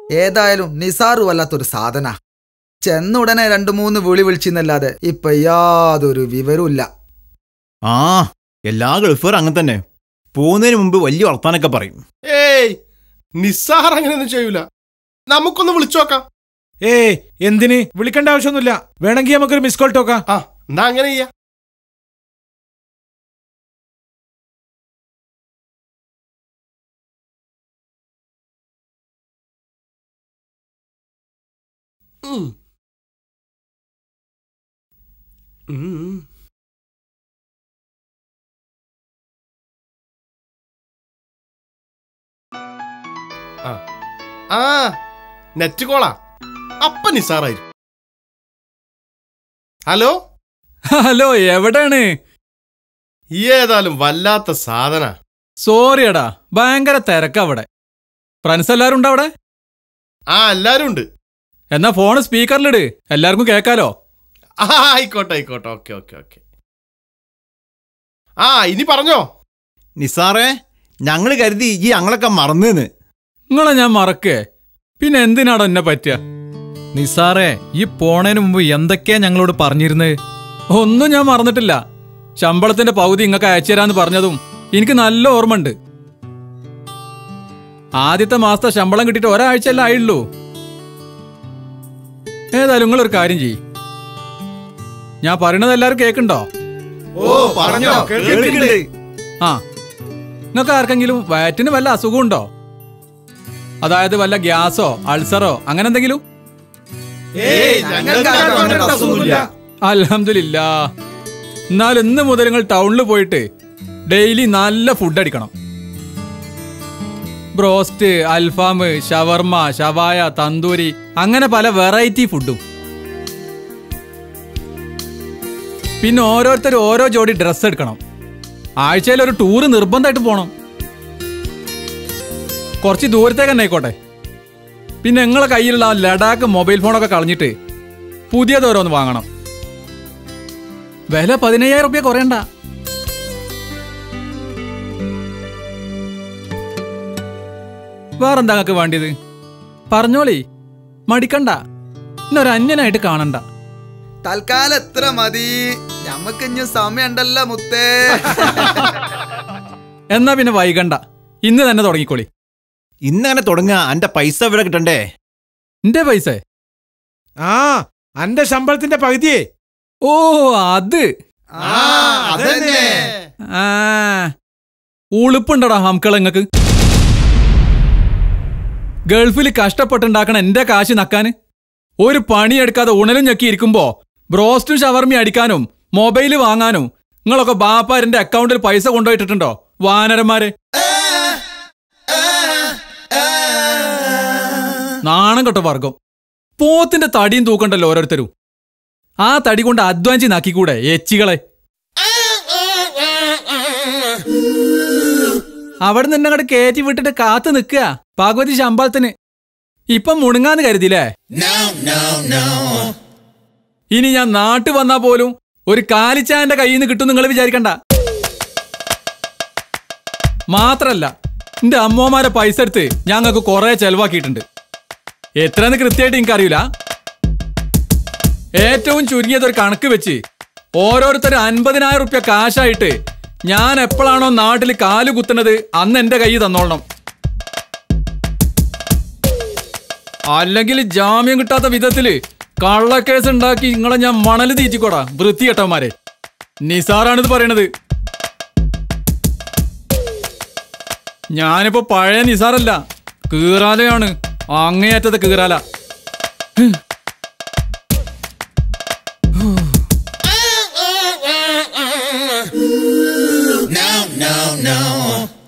ഏതായാലും നിസാറ് വല്ലാത്തൊരു സാധന ചെന്നുടനെ രണ്ടു മൂന്ന് വിളി വിളിച്ചിന്നല്ലാതെ ഇപ്പൊ യാതൊരു വിവരവും ആ എല്ലാ ഗൾഫുകാരും അങ്ങനെ തന്നെ പോകുന്നതിന് മുമ്പ് വലിയ വർത്താനൊക്കെ പറയും ഏയ് നിസ്സാർ അങ്ങനെയൊന്നും ചെയ്യൂല നമുക്കൊന്ന് വിളിച്ചു നോക്കാം ഏയ് എന്തിന് വിളിക്കേണ്ട ആവശ്യമൊന്നുമില്ല വേണമെങ്കിൽ നമുക്കൊരു മിസ് കോൾ ടോക്കാം ആ എന്നാ അങ്ങനെ ചെയ്യാം ഉം. ഉം. ആ ആ നെറ്റ് കോളാ അപ്പ നിസാറായിരിക്കും ഹലോ ഹലോ എവിടെയാണ് ഈ ഏതായാലും വല്ലാത്ത സാധന സോറി എടാ ഭയങ്കര തിരക്ക അവിടെ ഫ്രണ്ട്സ് എല്ലാരും ഉണ്ടോ അവിടെ ആ എല്ലാരും ഉണ്ട് എന്നാ ഫോൺ സ്പീക്കറിലിട് എല്ലാവർക്കും കേൾക്കാലോ ആ ആയിക്കോട്ടെ ആയിക്കോട്ടെ ഓക്കെ ഓക്കെ ഓക്കെ ആ ഇനി പറഞ്ഞോ നിസാറേ ഞങ്ങള് കരുതി ഈ ഞങ്ങളൊക്കെ മറന്നുന്ന് നിങ്ങളെ ഞാൻ മറക്കേ പിന്നെ എന്തിനാടോ എന്നെ പറ്റുക നിസാറേ ഈ പോണേന് മുമ്പ് എന്തൊക്കെയാ ഞങ്ങളോട് പറഞ്ഞിരുന്നത് ഒന്നും ഞാൻ മറന്നിട്ടില്ല ശമ്പളത്തിന്റെ പകുതി ഇങ്ങക്ക് അയച്ചുതരാന്ന് പറഞ്ഞതും എനിക്ക് നല്ല ഓർമ്മയുണ്ട് ആദ്യത്തെ മാസത്തെ ശമ്പളം കിട്ടിയിട്ട് ഒരാഴ്ചയല്ല ആയുള്ളൂ ഏതായാലും നിങ്ങളൊരു കാര്യം ചെയ്യ് ഞാൻ പറയണത് എല്ലാവരും കേൾക്കണ്ടോ ഓ പറഞ്ഞോ കേൾക്കുന്നുണ്ട്. ആ നിങ്ങൾക്ക് ആർക്കെങ്കിലും വയറ്റിന് വല്ല അസുഖമുണ്ടോ അതായത് വല്ല ഗ്യാസോ അൾസറോ അങ്ങനെ എന്തെങ്കിലും ഏയ് ഞങ്ങൾക്ക് ആർക്കും അങ്ങനത്തെ അസുഖമൊന്നുമില്ല. അലഹമില്ല എന്നാൽ ഇന്ന് മുതൽ നിങ്ങൾ ടൗണിൽ പോയിട്ട് ഡെയിലി നല്ല ഫുഡ് അടിക്കണം ബ്രോസ്റ്റ് അൽഫാം ഷവർമ ഷവായ തന്തൂരി അങ്ങനെ പല വെറൈറ്റി ഫുഡും പിന്നെ ഓരോരുത്തർ ഓരോ ജോഡി ഡ്രസ്സ് എടുക്കണം ആഴ്ചയിൽ ഒരു ടൂറ് നിർബന്ധമായിട്ട് പോകണം കുറച്ച് ദൂരത്തേക്ക് തന്നെ ആയിക്കോട്ടെ പിന്നെ നിങ്ങളെ കയ്യിലുള്ള ആ ലഡാക്ക് മൊബൈൽ ഫോണൊക്കെ കളഞ്ഞിട്ട് പുതിയത് ഓരോന്ന് വാങ്ങണം വില പതിനയ്യായിരം റുപ്യ കുറയണ്ട വേറെന്താ നിങ്ങൾക്ക് വേണ്ടിയത് പറഞ്ഞോളി മടിക്കണ്ട ഇന്നൊരു അന്യനായിട്ട് കാണണ്ട തൽക്കാലം എത്ര മതി ഞമ്മക്ക് ഇനി സമയമുണ്ടല്ലോ മുത്തേ എന്നാ പിന്നെ വൈകണ്ട ഇന്ന് തന്നെ തുടങ്ങിക്കോളി ഇന്നങ്ങനെ തുടങ്ങുക എന്റെ പൈസ ഇവിടെ കിട്ടണ്ടേ എന്റെ പൈസ ആ അന്റെ ശമ്പളത്തിന്റെ പകുതിയേ ഓ അത് ആ അതന്നെ ആ ഉളുപ്പുണ്ടടാ ഹംക്കള നിങ്ങക്ക് ഗൾഫിൽ കഷ്ടപ്പെട്ടുണ്ടാക്കണ എന്റെ കാശ് നക്കാന് ഒരു പണിയെടുക്കാതെ ഉണലും ഞെക്കി ഇരിക്കുമ്പോ ബ്രോസ്റ്റും ഷവർമി അടിക്കാനും മൊബൈല് വാങ്ങാനും നിങ്ങളൊക്കെ ബാപ്പാരന്റെ അക്കൗണ്ടിൽ പൈസ കൊണ്ടുപോയിട്ടിട്ടുണ്ടോ വാനരന്മാരെ നാണം കെട്ട വർഗം പോത്തിന്റെ തടിയും തൂക്കണ്ടല്ലോ ഓരോരുത്തരും ആ തടി കൊണ്ട് അധ്വാനിച്ച് നാക്കിക്കൂടെ എച്ചികളെ അവിടെ നിന്ന് അങ്ങോട്ട് കയറ്റി വിട്ടിട്ട് കാത്തു നിൽക്കുക ഭഗവതി ശമ്പളത്തിന് ഇപ്പം മുണുങ്ങാന്ന് കരുതിയില്ലേ ഇനി ഞാൻ നാട്ടു വന്നാ പോലും ഒരു കാലിച്ചാന്റെ കയ്യിൽ നിന്ന് കിട്ടും നിങ്ങൾ വിചാരിക്കണ്ട മാത്രല്ല എന്റെ അമ്മോമാരെ പൈസ എടുത്ത് ഞങ്ങൾക്ക് കുറെ ചെലവാക്കിയിട്ടുണ്ട് എത്രയെന്ന് കൃത്യമായിട്ട് എനിക്കറിയില്ല ഏറ്റവും ചുരുങ്ങിയതൊരു കണക്ക് വെച്ച് ഓരോരുത്തർ അൻപതിനായിരം റുപ്യ കാശായിട്ട് ഞാൻ എപ്പോഴാണോ നാട്ടിൽ കാല് കുത്തുന്നത് അന്ന് എന്റെ കൈ തന്നോളണം അല്ലെങ്കിൽ ജാമ്യം കിട്ടാത്ത വിധത്തില് കള്ളക്കേസ് ഉണ്ടാക്കി നിങ്ങളെ ഞാൻ മണല് തീറ്റിക്കോടാ വൃത്തികെട്ടവന്മാരെ നിസാറാണിത് പറയണത് ഞാനിപ്പോ പഴയ നിസാറല്ല കീറാലയാണ് അങ്ങേയറ്റത്തെ കീറാല No, no, no.